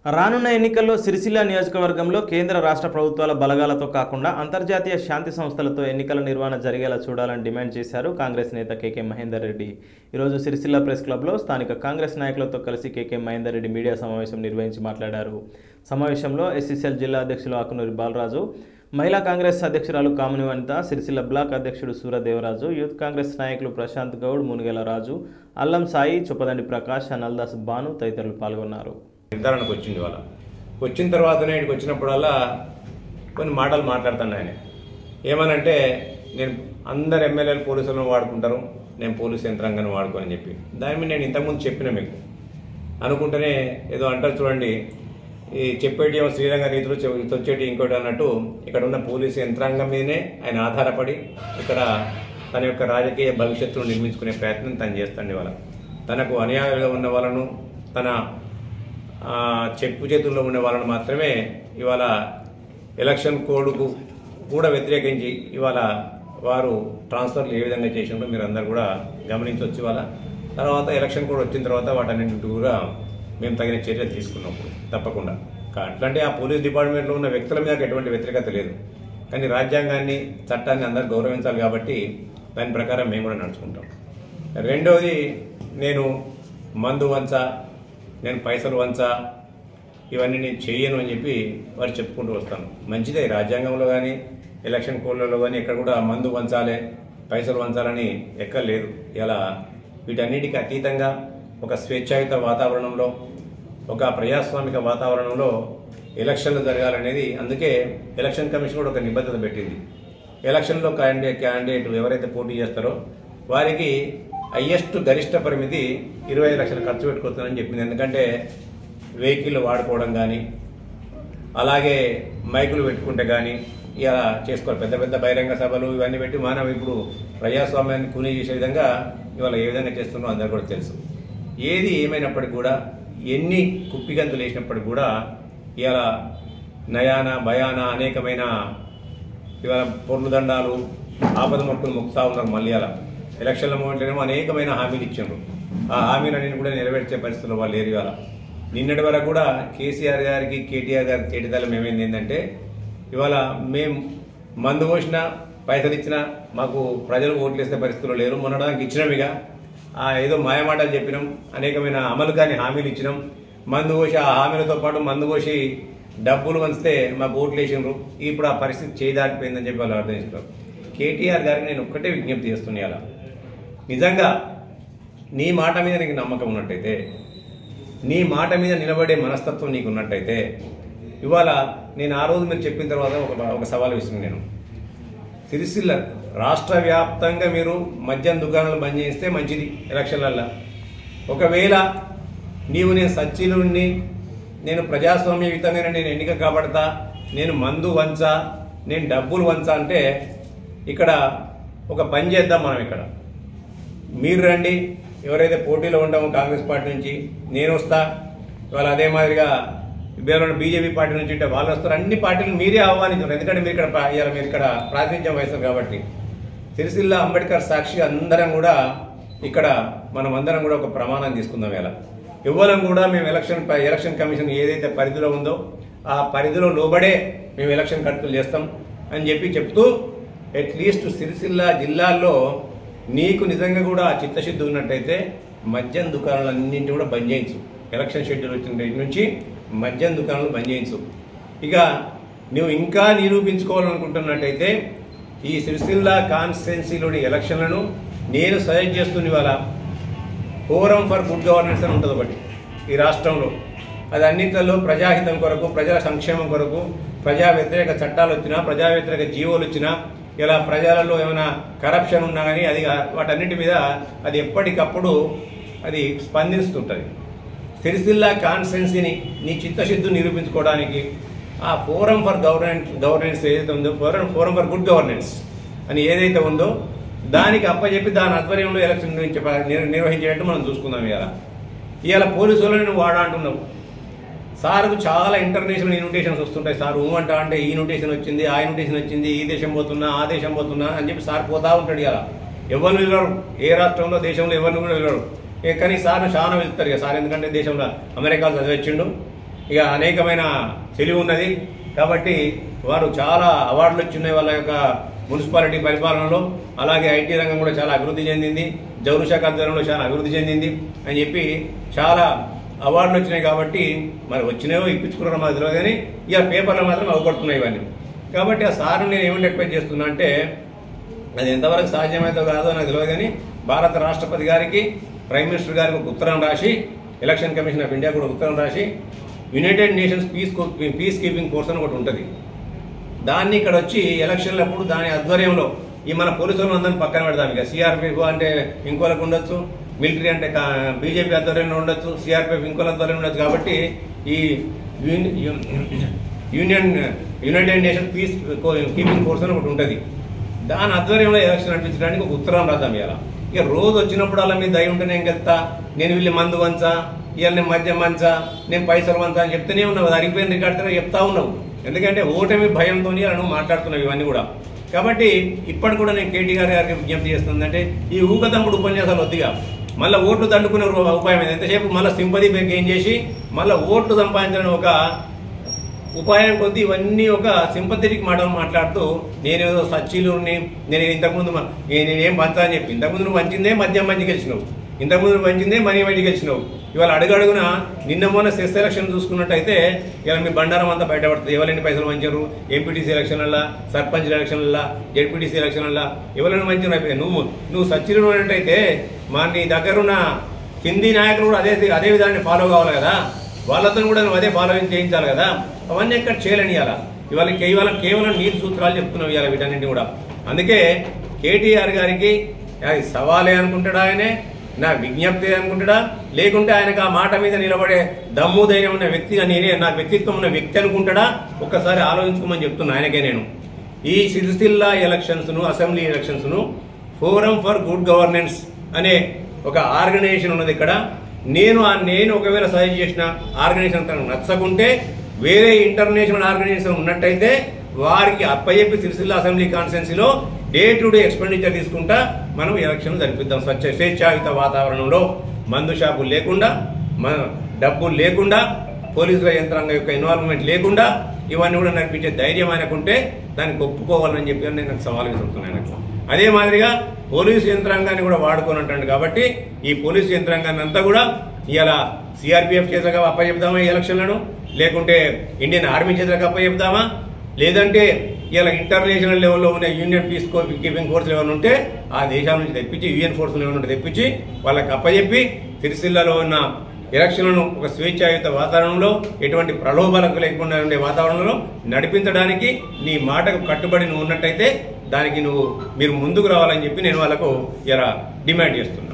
రానున్న ఎన్నికల్లో సిరిసిల్ల నియోజకవర్గంలో కేంద్ర రాష్ట్ర ప్రభుత్వాల బలగాలతో కాకుండా అంతర్జాతీయ శాంతి సంస్థలతో ఎన్నికల నిర్వహణ జరిగేలా చూడాలని డిమాండ్ చేశారు కాంగ్రెస్ నేత కేకే మహేందర్ రెడ్డి ఈరోజు సిరిసిల్ల ప్రెస్ క్లబ్లో స్థానిక కాంగ్రెస్ నాయకులతో కలిసి కేకే మహేందర్ రెడ్డి మీడియా సమావేశం నిర్వహించి మాట్లాడారు సమావేశంలో ఎస్సీసీఎల్ జిల్లా అధ్యక్షులు ఆకునూరి బాలరాజు మహిళా కాంగ్రెస్ అధ్యక్షురాలు కామిని వనిత సిరిసిల్ల బ్లాక్ అధ్యక్షుడు సూరదేవరాజు యూత్ కాంగ్రెస్ నాయకులు ప్రశాంత్ గౌడ్ మునిగెల రాజు అల్లం సాయి చొప్పదండి ప్రకాష్ అనల్దాస్ బాను తదితరులు పాల్గొన్నారు నిర్ధారణకు వచ్చింది వాళ్ళ వచ్చిన తర్వాతనే ఇక్కడికి వచ్చినప్పుడల్లా కొన్ని మాటలు మాట్లాడుతాను ఆయన ఏమనంటే నేను అందరు ఎమ్మెల్యేలు పోలీసులను వాడుకుంటారు నేను పోలీసు యంత్రాంగాన్ని వాడుకోని చెప్పి దాని మీద నేను ఇంతకుముందు చెప్పిన మీకు అనుకుంటేనే ఏదో అంటారు చూడండి ఈ చెప్పేటి ఏమో శ్రీరంగ రీతిలో చె- వచ్చేటి ఇంకోటి అన్నట్టు ఇక్కడ ఉన్న పోలీసు యంత్రాంగం మీదనే ఆయన ఆధారపడి ఇక్కడ తన యొక్క రాజకీయ భవిష్యత్తును నిర్మించుకునే ప్రయత్నం తను చేస్తాడు ఇవాళ తనకు అనుయాయులుగా ఉన్న వాళ్ళను తన ఆ, చెప్పు చేతుల్లో ఉండే వాళ్ళని మాత్రమే ఇవాళ ఎలక్షన్ కోడ్కు కూడా వ్యతిరేకించి ఇవాళ వారు ట్రాన్స్ఫర్లు ఏ విధంగా చేసిండ్రో మీరు అందరు కూడా గమనించవచ్చు ఇవాళ తర్వాత ఎలక్షన్ కోడ్ వచ్చిన తర్వాత వాటన్నింటి కూడా మేము తగిన చర్యలు తీసుకున్నప్పుడు తప్పకుండా కా- అట్లాంటి ఆ పోలీస్ డిపార్ట్మెంట్లో ఉన్న వ్యక్తుల మీద ఎటువంటి వ్యతిరేకత లేదు కానీ రాజ్యాంగాన్ని చట్టాన్ని అందరు గౌరవించాలి కాబట్టి దాని ప్రకారం మేము కూడా నడుచుకుంటాం రెండవది నేను మందు వంచ నేను పైసలు వంచ ఇవన్నీ నేను చెయ్యను అని చెప్పి వారు చెప్పుకుంటూ వస్తాను మంచిదే రాజ్యాంగంలో కానీ ఎలక్షన్ కోడ్లలో కానీ ఎక్కడ కూడా మందు వంచాలి పైసలు వంచాలని ఎక్కడ లేదు ఇలా వీటన్నిటికీ అతీతంగా ఒక స్వేచ్ఛాయుత వాతావరణంలో ఒక ప్రజాస్వామిక వాతావరణంలో ఎలక్షన్లు జరగాలనేది అందుకే ఎలక్షన్ కమిషన్ కూడా ఒక నిబద్ధత పెట్టింది ఎలక్షన్లో క్యాండిడేట్ క్యాండిడేట్ ఎవరైతే పోటీ చేస్తారో వారికి హయ్యెస్ట్ గరిష్ట పరిమితి ఇరవై ఐదు లక్షలు ఖర్చు పెట్టుకోవచ్చని చెప్పింది ఎందుకంటే వెహికల్ వాడుకోవడం కానీ అలాగే మైకులు పెట్టుకుంటే కానీ ఇలా చేసుకోవాలి పెద్ద పెద్ద బహిరంగ సభలు ఇవన్నీ పెట్టి మనం ఇప్పుడు ప్రజాస్వామ్యాన్ని కూనీ చేసే విధంగా ఇవాళ ఏ విధంగా చేస్తున్నారో అందరు కూడా తెలుసు ఏది ఏమైనప్పటికీ కూడా ఎన్ని కుప్పిగంతులు వేసినప్పటికీ కూడా ఇలా నయాన భయాన అనేకమైన ఇవాళ పొర్లు దండాలు ఆపద మొక్కులు మొక్కుతా ఉన్నారు మళ్ళీ అలా ఎలక్షన్ల మూమెంట్లోనేమో అనేకమైన హామీలు ఇచ్చిండ్రు ఆ హామీలన్నీ కూడా నెరవేర్చే పరిస్థితుల్లో వాళ్ళు లేరు ఇవాళ నిన్నటి వరకు కూడా కేసీఆర్ గారికి కేటీఆర్ గారికి తేటిదలం ఏమైంది ఏంటంటే ఇవాళ మేము మందు పోసినా పైసలు ఇచ్చినా మాకు ప్రజలు ఓట్లు వేసే పరిస్థితుల్లో లేరు మొన్నడానికి ఇచ్చినాం ఇక ఆ ఏదో మాయమాటలు చెప్పినాం అనేకమైన అమలు కాని హామీలు ఇచ్చినాం మందు పోసి ఆ హామీలతో పాటు మందు పోసి డబ్బులు వంచితే మాకు ఓట్లు వేసినారు ఇప్పుడు ఆ పరిస్థితి చేయదాటిపోయిందని చెప్పి వాళ్ళు అర్థం చేస్తున్నారు కేటీఆర్ గారికి నేను ఒక్కటే విజ్ఞప్తి చేస్తున్నా అలా నిజంగా నీ మాట మీద నీకు నమ్మకం ఉన్నట్టయితే నీ మాట మీద నిలబడే మనస్తత్వం నీకు ఉన్నట్టయితే ఇవాళ నేను ఆ రోజు మీరు చెప్పిన తర్వాత ఒక ఒక సవాల్ విసిరిన నేను సిరిసిల్ల రాష్ట్ర వ్యాప్తంగా మీరు మద్యం దుకాణాలు బంద్ చేస్తే మంచిది ఎలక్షన్లల్లో ఒకవేళ నీవు నేను సచ్చిలుణ్ణి నేను ప్రజాస్వామ్యయుతంగా నేను ఎన్నిక కాబడతా నేను మందు వంచా నేను డబ్బులు వంచా అంటే ఇక్కడ ఒక పని చేద్దాం మనం ఇక్కడ మీరు రండి ఎవరైతే పోటీలో ఉంటామో కాంగ్రెస్ పార్టీ నుంచి నేను వస్తా ఇవాళ అదే మాదిరిగా వేరే బీజేపీ పార్టీ నుంచి ఉంటే వాళ్ళు వస్తారు అన్ని పార్టీలు మీరే ఆహ్వానించారు ఎందుకంటే మీరు ఇక్కడ ప్రా- ఇవాళ మీరు ఇక్కడ ప్రాతినిధ్యం వహిస్తారు కాబట్టి సిరిసిల్ల అంబేద్కర్ సాక్షిగా అందరం కూడా ఇక్కడ మనం అందరం కూడా ఒక ప్రమాణం తీసుకుందాం ఇలా ఇవ్వడం కూడా మేము ఎలక్షన్ ప- ఎలక్షన్ కమిషన్ ఏదైతే పరిధిలో ఉందో ఆ పరిధిలో లోబడే మేము ఎలక్షన్ కట్టులు చేస్తాం అని చెప్పి చెప్తూ అట్లీస్ట్ సిరిసిల్ల జిల్లాల్లో నీకు నిజంగా కూడా ఆ చిత్తశుద్ధి ఉన్నట్టయితే మద్యం దుకాణాలన్నింటి కూడా బంద్ చేయించు ఎలక్షన్ షెడ్యూల్ వచ్చిన దగ్గర నుంచి మద్యం దుకాణాలు బంద్ చేయించు ఇక నువ్వు ఇంకా నిరూపించుకోవాలనుకుంటున్నట్టయితే ఈ సిరిసిల్ల కాన్స్టిట్యున్సీలోని ఎలక్షన్లను నేను సజెస్ట్ చేస్తున్న ఇవాళ ఫోరం ఫర్ గుడ్ గవర్నెన్స్ అని ఉంటుంది ఒకటి ఈ రాష్ట్రంలో అది అన్నింటిలో ప్రజాహితం కొరకు ప్రజల సంక్షేమం కొరకు ప్రజా వ్యతిరేక చట్టాలు వచ్చినా ప్రజా వ్యతిరేక జీవోలు వచ్చినా ఇలా ప్రజలలో ఏమైనా కరప్షన్ ఉన్నా కానీ అది వాటన్నిటి మీద అది ఎప్పటికప్పుడు అది స్పందిస్తుంటుంది సిరిసిల్ల కాన్స్టిట్యున్సీని నీ చిత్తశుద్ధి నిరూపించుకోవడానికి ఆ ఫోరం ఫర్ గవర్నెన్స్ గవర్నెన్స్ ఏదైతే ఉందో forum forum for good governance అని ఏదైతే ఉందో దానికి అప్పచెప్పి దాని ఆధ్వర్యంలో ఎలక్షన్ నిర్వహించే నిర్- నిర్వహించేటట్టు మనం చూసుకుందాం ఇవాళ ఇవాళ పోలీసు వాళ్ళని నువ్వు వాడా అంటున్నావు సార్కు చాలా ఇంటర్నేషనల్ ఇన్విటేషన్స్ వస్తుంటాయి సార్ ఊ అంటా అంటే ఈ ఇన్విటేషన్ వచ్చింది ఆ ఇన్విటేషన్ వచ్చింది ఈ దేశం పోతున్నా ఆ దేశం పోతున్నా అని చెప్పి సార్ పోతా ఉంటాడు ఇలా ఎవరిని వెళ్ళరు ఏ రాష్ట్రంలో దేశంలో ఎవరిని కూడా వెళ్ళరు ఏ కానీ సార్ను చాలా వెళ్తారు ఇక సార్ ఎందుకంటే దేశంలో అమెరికా చదివచ్చిండు ఇక అనేకమైన తెలివి ఉన్నది కాబట్టి వారు చాలా అవార్డులు వచ్చినాయి వాళ్ళ యొక్క మున్సిపాలిటీ పరిపాలనలో అలాగే ఐటీ రంగం కూడా చాలా అభివృద్ధి చెందింది జౌరు శాఖ ఆధ్వర్యంలో చాలా అభివృద్ధి చెందింది అని చెప్పి చాలా అవార్డులు వచ్చినాయి కాబట్టి మరి వచ్చినాయో ఇప్పించుకున్నారో మాకు తెలియదు కానీ ఇక పేపర్లో మాత్రం అవపడుతున్నాయి ఇవన్నీ కాబట్టి ఆ సార్ నేను ఏమని రిక్వెస్ట్ చేస్తున్నా అంటే అది ఎంతవరకు సాధ్యమైతే కాదో నాకు తెలియదు కానీ భారత రాష్ట్రపతి గారికి ప్రైమ్ మినిస్టర్ గారికి ఒక ఉత్తరం రాసి ఎలక్షన్ కమిషన్ ఆఫ్ ఇండియా కూడా ఉత్తరం రాసి United Nations peace co- peace keeping force అని ఒకటి ఉంటుంది దాన్ని ఇక్కడ వచ్చి ఎలక్షన్లప్పుడు దాని ఆధ్వర్యంలో ఈ మన పోలీసులను అందరిని పక్కన పెడదాం ఇక సిఆర్పిఎఫ్ అంటే ఇంకోలకు ఉండొచ్చు మిలిటరీ అంటే బీజేపీ ఆధ్వర్యంలో ఉండొచ్చు సిఆర్పిఎఫ్ ఇంకోల ఆధ్వర్యంలో ఉండొచ్చు కాబట్టి ఈ uni- u- union United Nation peace keeping force అని ఒకటి ఉంటుంది దాని ఆధ్వర్యంలో ఎలక్షన్ నడిపించడానికి ఒక ఉత్తరం రాద్దాం ఇలా ఇక రోజు వచ్చినప్పుడు అలా మీద దయ ఉంటే నేను వెళ్తా నేను వీళ్ళు మందు వంచా ఇవాళ నేను మద్యం వంచా నేను పైసలు వంచా అని చెప్తూనే ఉన్నావు అది అరిగిపోయిన రికార్డుతో చెప్తా ఉన్నావు ఎందుకంటే ఓటమి భయంతో నువ్వు మాట్లాడుతున్నావు ఇవన్నీ కూడా కాబట్టి ఇప్పటి కూడా నేను కేటీ గారి గారికి విజ్ఞప్తి చేస్తుందంటే ఈ ఊకదంపుడు ఉపన్యాసాలు వద్దిగా మళ్ళీ ఓట్లు దండుకునే రూ- ఉపాయం ఇది. ఎంతసేపు మళ్ళీ సింపతి గెయిన్ చేసి మళ్ళీ ఓట్లు సంపాదించడం ఒక ఉపాయం కొద్దీ ఇవన్నీ ఒక సింపథెటిక్ మాటలు మాట్లాడుతూ నేనేదో సచ్చీలుని నేను ఇంతకుముందు మ- ఏ- నేనేం పంచా అని చెప్పి ఇంతకుముందు నువ్వు పంచిందే మద్యం మంచి గెలిచినావు ఇంతకుముందు నువ్వు పంచిందే మనీ మంచి గెలిచినావు ఇవాళ అడుగడుగున నిన్న మొన్న సెస్ ఎలక్షన్ చూసుకున్నట్టయితే ఇలా మీ బండారం అంతా బయటపడుతుంది ఎవరైనా పైసలు మంచారు ఎంపీటీసీ ఎలక్షన్ల సర్పంచ్ ఎలక్షన్ల జెడ్పీటీసీ ఎలక్షన్ల ఎవరైనా మంచి అయిపోయాయి నువ్వు నువ్వు సచ్చీలు ఉన్నట్టయితే మా నీ దగ్గరున్న హిందీ నాయకులు కూడా అదే అదే విధాన్ని ఫాలో కావాలి కదా వాళ్ళతో కూడా నువ్వు అదే ఫాలో చేయించాలి కదా అవన్నీ ఎక్కడ చేయలేని ఇవాళ ఇవాళ ఇవాళ కేవలం నీతి సూత్రాలు చెప్తున్నావు ఇవాళ వీటన్నింటి కూడా అందుకే కేటీఆర్ గారికి అది సవాలే అనుకుంటాడా ఆయనే నా విజ్ఞప్తి అనుకుంటాడా లేకుంటే ఆయనకు ఆ మాట మీద నిలబడే దమ్ము ధైర్యం ఉన్న వ్యక్తిగా నేనే నా వ్యక్తిత్వం ఉన్న వ్యక్తి అనుకుంటాడా ఒక్కసారి ఆలోచించుకోమని చెప్తున్నా ఆయనకే నేను ఈ సిరిసిల్ల ఎలక్షన్స్ ను అసెంబ్లీ ఎలక్షన్స్ ను ఫోరం ఫర్ గుడ్ గవర్నెన్స్ అనే ఒక ఆర్గనైజేషన్ ఉన్నది ఇక్కడ నేను ఆ నేను ఒకవేళ సజెస్ట్ చేసిన ఆర్గనైజేషన్ తనకు నచ్చకుంటే వేరే ఇంటర్నేషనల్ ఆర్గనైజేషన్ ఉన్నట్టయితే వారికి అప్పచెప్పి సిరిసిల్ల అసెంబ్లీ కాన్స్టిట్యున్సీలో డే టు డే ఎక్స్పెండిచర్ తీసుకుంటా మనం ఎలక్షన్ జరిపిద్దాం స్వచ్ఛ స్వేచ్ఛాయుత వాతావరణంలో మందు షాపులు లేకుండా మన డబ్బులు లేకుండా పోలీసుల యంత్రాంగం యొక్క ఇన్వాల్వ్మెంట్ లేకుండా ఇవన్నీ కూడా నడిపించే ధైర్యం ఆయనకుంటే దానికి ఒప్పుకోవాలని చెప్పి నేను నాకు సవాల్ విసురుతున్నాను ఆయనకు అదే మాదిరిగా పోలీసు యంత్రాంగాన్ని కూడా వాడుకోనంటాడు కాబట్టి ఈ పోలీసు యంత్రాంగాన్ని అంతా కూడా ఇలా సిఆర్పిఎఫ్ చేతులకు అప్పచెప్దామా ఈ ఎలక్షన్లను లేకుంటే ఇండియన్ ఆర్మీ చేతులకు అప్పచెప్దామా లేదంటే ఇలా ఇంటర్నేషనల్ లెవెల్లో ఉన్న యూనియన్ పీస్ కీపింగ్ ఫోర్స్లు ఏమైనా ఉంటే ఆ దేశాల నుంచి తెప్పించి యూఎన్ ఫోర్స్లు ఏమైనా ఉంటే తెప్పించి వాళ్ళకి అప్పచెప్పి సిరిసిల్లలో ఉన్న ఎలక్షన్లను ఒక స్వేచ్ఛాయుత వాతావరణంలో ఎటువంటి ప్రలోభాలకు లేకుండా ఉండే వాతావరణంలో నడిపించడానికి నీ మాటకు కట్టుబడి నువ్వు ఉన్నట్టయితే దానికి నువ్వు మీరు ముందుకు రావాలని చెప్పి నేను వాళ్ళకు ఇలా డిమాండ్ చేస్తున్నాను